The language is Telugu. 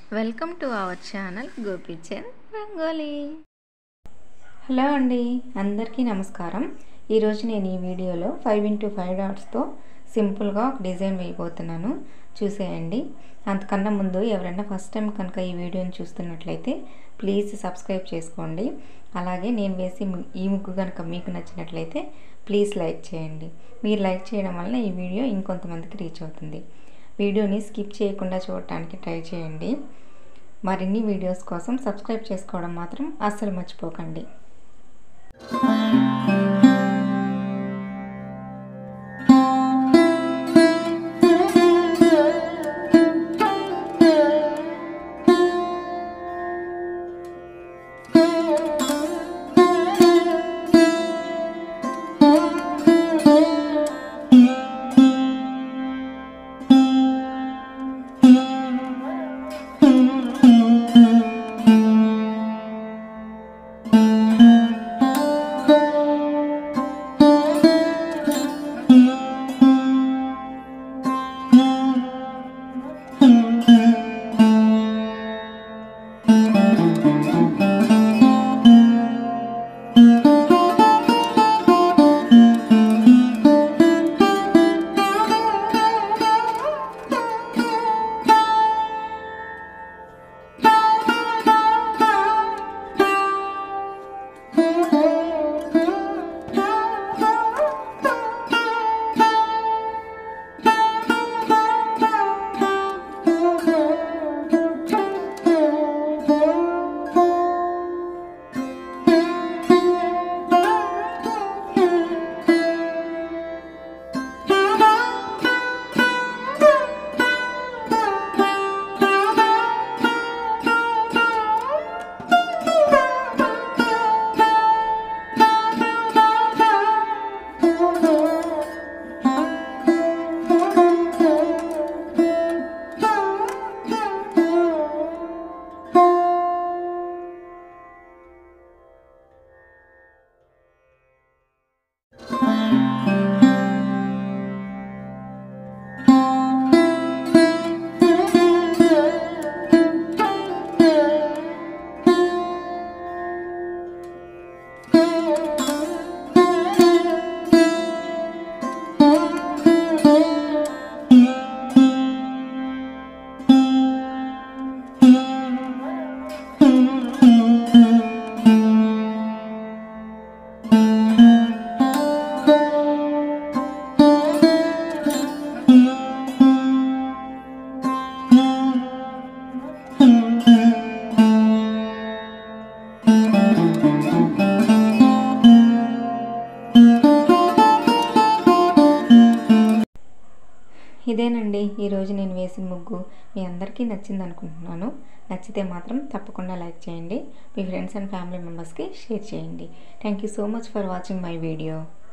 welcome to our channel Gopichand Rangoli hello అండి అందరికీ నమస్కారం ఈరోజు నేను ఈ వీడియోలో ఫైవ్ ఇంటూ ఫైవ్ డాట్స్తో సింపుల్గా ఒక డిజైన్ వేయబోతున్నాను చూసేయండి అంతకన్నా ముందు ఎవరైనా ఫస్ట్ టైం కనుక ఈ వీడియోని చూస్తున్నట్లయితే ప్లీజ్ సబ్స్క్రైబ్ చేసుకోండి అలాగే నేను వేసి ము- ఈ ముగ్గు కనుక మీకు నచ్చినట్లయితే ప్లీజ్ లైక్ చేయండి మీరు లైక్ చేయడం వల్ల ఈ వీడియో ఇంకొంతమందికి రీచ్ అవుతుంది వీడియోని స్కిప్ చేయకుండా చూడటానికి ట్రై చేయండి మరిన్ని వీడియోస్ కోసం సబ్స్క్రైబ్ చేసుకోవడం మాత్రం అస్సలు మర్చిపోకండి ఇదేనండి ఈరోజు నేను వేసిన ముగ్గు మీ అందరికీ నచ్చింది అనుకుంటున్నాను నచ్చితే మాత్రం తప్పకుండా లైక్ చేయండి మీ ఫ్రెండ్స్ అండ్ ఫ్యామిలీ మెంబర్స్కి షేర్ చేయండి thank you so much for watching my video